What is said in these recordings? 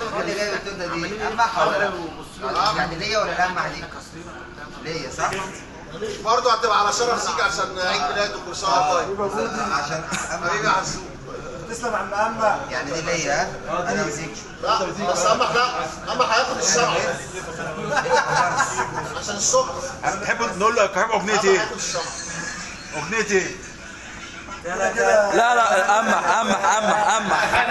اللي جاي بالتوته دي امح ولا لا؟ يعني ليا ولا الامح دي؟ ليا صح؟ برضه هتبقى على شرف سيك عشان عيد ميلاده كل سنه وانت طيب عشان حبيبي يا حسوب تسلم يا عم اما يعني دي ليا ها؟ انا مسكت لا بس امك لا امك هياخد الشمع عشان الصبح تحب نقول له كمان اغنيه امك ايه؟ هياخد الشمع اغنيه ايه؟ لا لا امح امح امح امح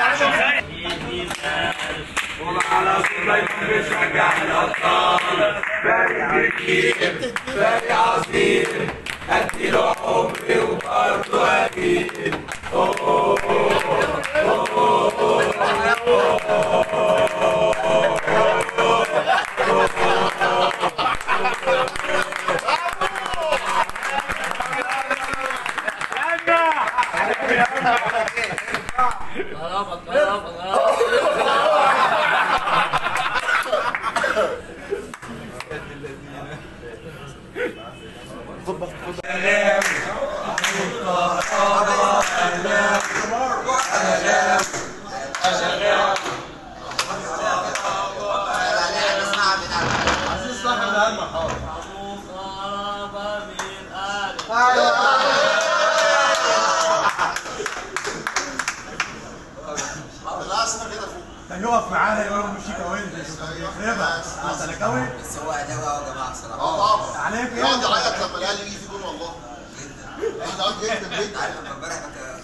نسمعها من قلبك. عزيز صاحب اما حاضر خلصنا كده فوق كان يقف معانا يقول له مشي كوين يخربها سلكاوي بس هو اداء قوي يا جماعه الصراحه اه طبعا عليك يقعد ايه يعيط لما الاهلي يجي في جول والله يقعد يعيط جدا جدا عارف لما امبارح بك-